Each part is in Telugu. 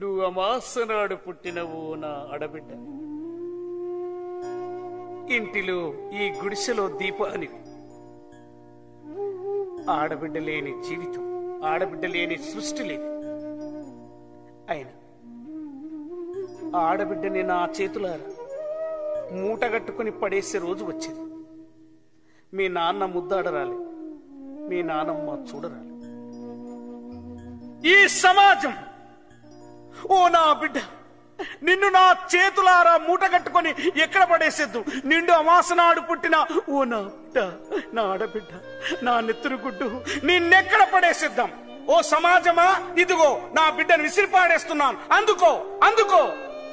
నిండు అమాసనాడు పుట్టినవు నా అడబిడ్డ ఇంటిలో ఈ గుడిసెలో దీపానివి ఆడబిడ్డ లేని జీవితం ఆడబిడ్డ లేని సృష్టి లేదు అయినా ఆడబిడ్డని నా చేతులారా మూటగట్టుకుని పడేసే రోజు వచ్చింది మీ నాన్న ముద్దాడరాలి మీ నానమ్మ చూడరాలి ఈ సమాజం ఓ నా బిడ్డ నిన్ను నా చేతులారా మూట కట్టుకొని ఎక్కడ పడేసేద్దు నిండు అమాసనాడు పుట్టిన ఓ నా బిడ్డ నా ఆడబిడ్డ నా నెత్తురు గుడ్డు నిన్నెక్కడ పడేసేద్దాం ఓ సమాజమా ఇదిగో నా బిడ్డను విసిరి పాడేస్తున్నాను అందుకో అందుకో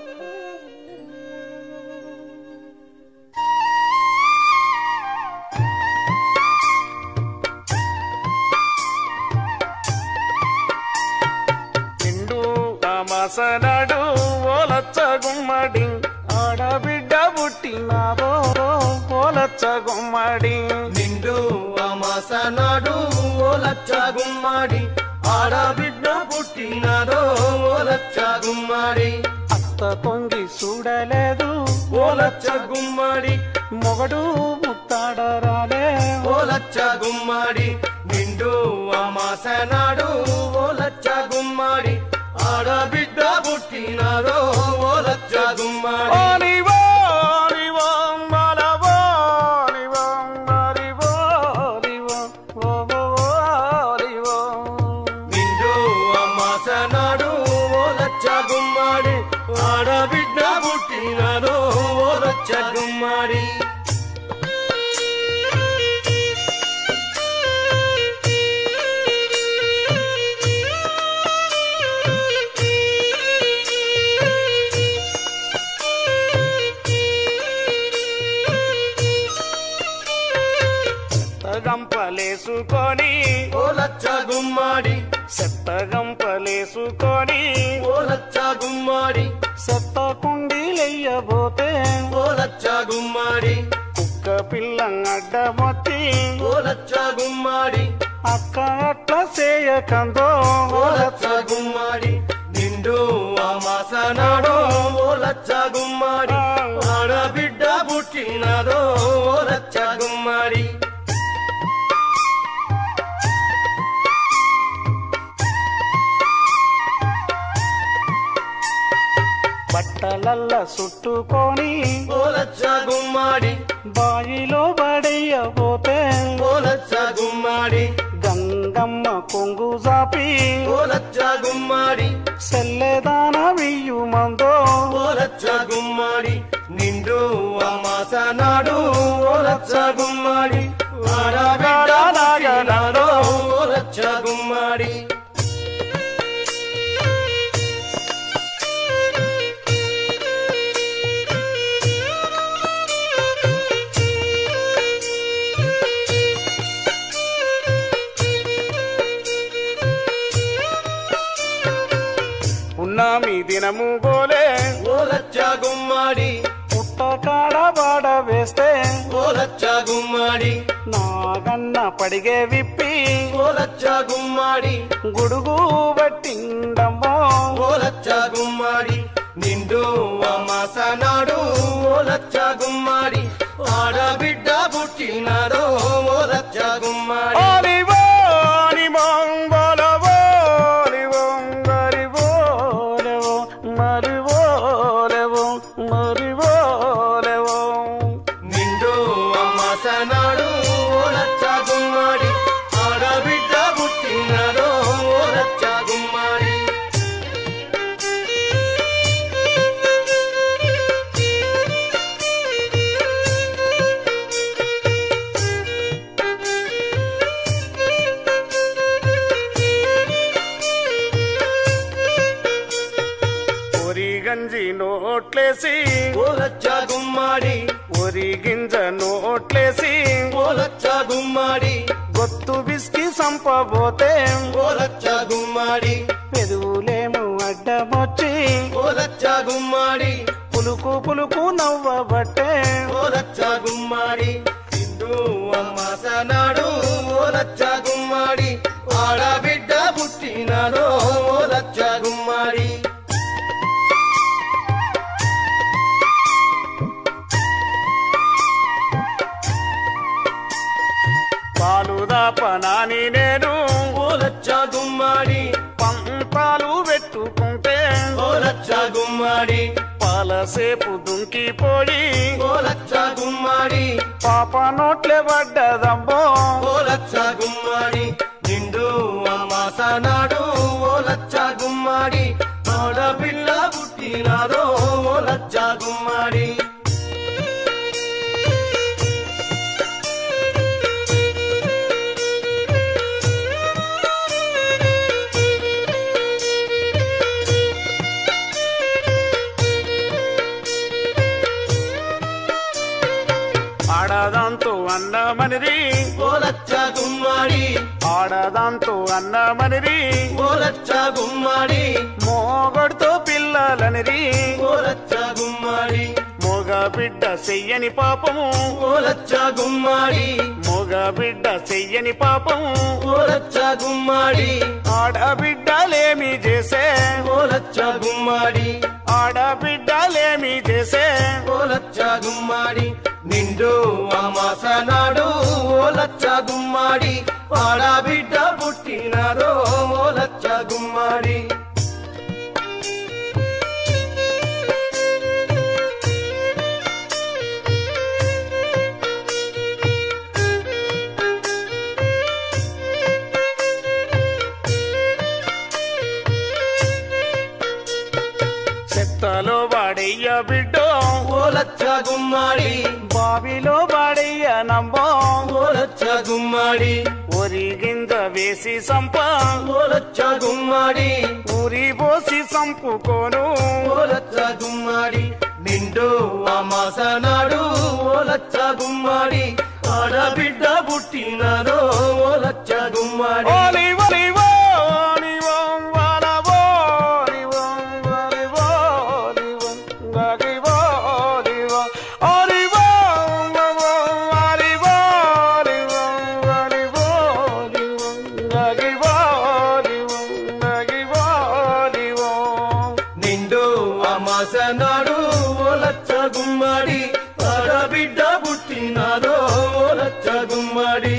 నిండు అమాసనాడు ఓలచ్చ గుమ్మడి ఆడబిడ్డ పుట్టినాదో ఓలచ్చ గుమ్మడి నిండు అమాసనాడు ఓ లచ్చ గుమ్మాడి ఆడబిడ్డ పుట్టినారో ఓ లచ్చ గుమ్మాడి అత్త తొంగి చూడలేదు ఓ లచ్చ గుమ్మాడి మొగడు ముత్తాడరాలే ఓ లచ్చ గుమ్మాడి నిండు అమాసనాడు ఓ లచ్చ గుమ్మాడి ఆడబిడ్డ పుట్టినారో ఓ లచ్చ గుమ్మాడి ఓనివో, ఓనివో, మలవో, ఓనివో, మరివో, ఓనివో, ఓవో, ఓనివో. నిండు అమాసనాడు ఓ లచ్చ గుమ్మాడి ఆడబిడ్డ పుట్టినారో ఓ లచ్చ గుమ్మాడి గంపలేసుకొని ఓ లచ్చ గుమ్మాడి చెత్త గంపలేసుకొని ఓ లచ్చ గుమ్మాడి చెత్త కుండీలెయ్యబోతే ఓ లచ్చ గుమ్మాడి కుక్క పిల్ల అడ్డమొత్తి ఓ లచ్చ గుమ్మాడి అక్క అట్లా చేయకందో ఓ లచ్చ గుమ్మాడి నిండు అమాసనాడు ఓ లచ్చ గుమ్మాడి ఆడబిడ్డ పుట్టినారో ఓ లచ్చ గుమ్మాడి బట్టలల్ల చుట్టుకొని ఓ లచ్చ గుమ్మాడి బాయిలో పడేయబోతే ఓ లచ్చ గుమ్మాడి గంగమ్మ కొంగు జాపి ఓ లచ్చ గుమ్మాడి సెల్లెదాన వియ్యుమందో ఓ లచ్చ గుమ్మాడి నిండు అమాసనాడు ఓ లచ్చ గుమ్మాడి ఆడబిడ్డ పుట్టినారో ఓ లచ్చ గుమ్మాడి ఉన్నామి దినము గోలే ఓ లచ్చ గుమ్మాడి పుట్టకాడ బాడ వేస్తే ఓ లచ్చ గుమ్మాడి నాగన్న పడిగే విప్పి ఓ లచ్చ గుమ్మాడి గుడుగు పట్టిండమ్మో ఓ లచ్చ గుమ్మాడి నిండు అమాసనాడు ఓ లచ్చ గుమ్మాడి ఆడబిడ్డ పుట్టినారో ఓ లచ్చ గుమ్మాడి ఓలివో, ఓలిమొంగొలవో, ఓలివొంగరివోలెవో, మరివోలెవో, మరివోలెవో. నిండు అమాసనాడు ఓ లచ్చ గుమ్మాడి ఆడబిడ్డ పుట్టినారో ఓ లచ్చ గుమ్మాడి ఒరి గంజి నోట్లేసి ఓ లచ్చ గుమ్మాడి ఒరి గింజ నోట్లేసి ఓ లచ్చ గుమ్మాడి గొత్తు బిస్కి సంపబోతే ఓ లచ్చ గుమ్మాడి పెదువులేము అడ్డమొచ్చి ఓ లచ్చ గుమ్మాడి పులుకు పులుకు నవ్వబట్టే ఓ లచ్చ గుమ్మాడి సింధు అమ్మాసనాడు ఓ లచ్చ గుమ్మాడి ఆడబిడ్డ పుట్టినారో ఓ లచ్చ గుమ్మాడి ఓ లచ్చ గుమ్మడి పాలసేపు దుంకిపోయి ఓ లచ్చ గుమ్మడి పాప నోట్లే పడ్డదమ్మో ఓ లచ్చ గుమ్మడి నిండు అమ్మాస నాడు ఓ లచ్చ గుమ్మడి ఆడపిల్ల పుట్టినారో ఓ లచ్చ గుమ్మడి ఆడదాంతో అన్నమనిరి ఓ లచ్చ గుమ్మడి ఆడదాంతో అన్నమనిరి ఓ లచ్చ గుమ్మడి మోగొడుతో పిల్లలనిరి ఓ లచ్చ గుమ్మడి మోగ బిడ్డ చెయ్యని పాపము ఓ లచ్చ గుమ్మడి మోగ బిడ్డ చెయ్యని పాపము ఓ లచ్చ గుమ్మడి ఆడబిడ్డలేమి చేసే ఓ లచ్చ గుమ్మడి ఆడబిడ్డలేమి చేసే ఓ లచ్చ గుమ్మడి నిండు అమాస నాడు ఓ లచ్చ గుమ్మడి ఆడబిడ్డ పుట్టినారో ఓ లచ్చ గుమ్మడి చెత్తలో వాడయ్య బిడ్డో ఓ లచ్చ గుమ్మడి బావిలో వాడయ్య నంబో ఓ లచ్చ గుమ్మడి ఒరి గింజ వేసి సంప ఓ లచ్చ గుమ్మడి ఊరి పోసి సంపుకోను ఓ లచ్చ గుమ్మడి నిండు అమాస నాడు ఓ లచ్చ గుమ్మడి ఆడబిడ్డ పుట్టినారో ఓ లచ్చ గుమ్మడి ఓలి ఒలివో ఓలివో వాలవో ఓలివో ఓలివో ఓలివో గగివో ఓలివో ఓలివో ఓలివో ఓలివో ఓలివో ఓలివో ఓలివో గగివో ఓలివో గగివో ఓలివో నిండు అమాస నాడు ఓ లచ్చ గుమ్మడి ఆడబిడ్డ పుట్టినారో ఓ లచ్చ గుమ్మడి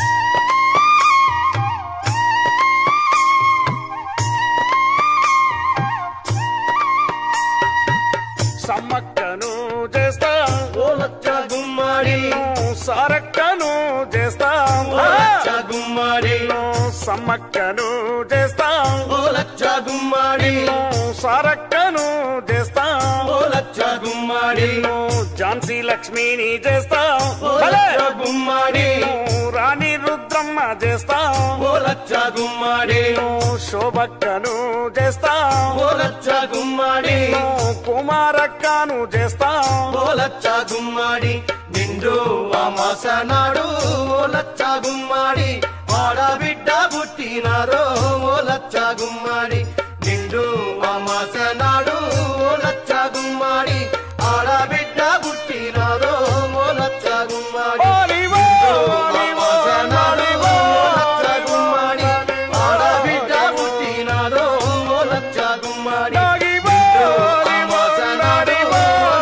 సమ్మక్కను చేస్తా ఓ లచ్చ గుమ్మడి సారక్కను చేస్తా ఓ లచ్చ గుమ్మడి సమ్మక్కను చేస్తా ఓ లచ్చ గుమ్మడి సారక్కను చేస్తా ఓ లచ్చ గుమ్మడి ఝాన్సీ లక్ష్మిని చేస్తా ఓ లచ్చ గుమ్మడి రాణి రుద్రమ్మ చేస్తా ఓ లచ్చ గుమ్మడి శోభక్కను చేస్తా ఓ లచ్చ గుమ్మడి కుమారక్కను చేస్తా ఓ లచ్చ గుమ్మడి నిండు అమాస నాడు ఓ లచ్చ గుమ్మడి ఆడబిడ్డ పుట్టినారో ఓ లచ్చ గుమ్మడి నిండు అమాస నాడు ఓ లచ్చ గుమ్మడి ఆడబిడ్డ పుట్టినారో ఓ లచ్చ గుమ్మడి ఓలివో, ఓలివో, అమాస నాడు ఓలివో, ఓ లచ్చ గుమ్మడి ఆడబిడ్డ పుట్టినారో ఓ లచ్చ గుమ్మడి నాగివో, ఓలివో, నాడివో,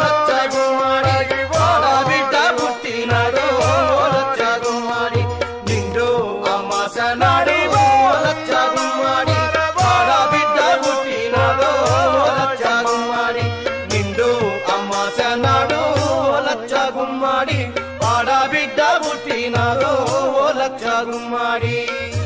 నిండు అమాస నాడివో లచ్చ గుమ్మడి ఆడబిడ్డ పుట్టినారో లచ్చ గుమ్మడి నిండు అమాస నాడు లచ్చ గుమ్మడి ఆడబిడ్డ పుట్టినారో లచ్చ గుమ్మడి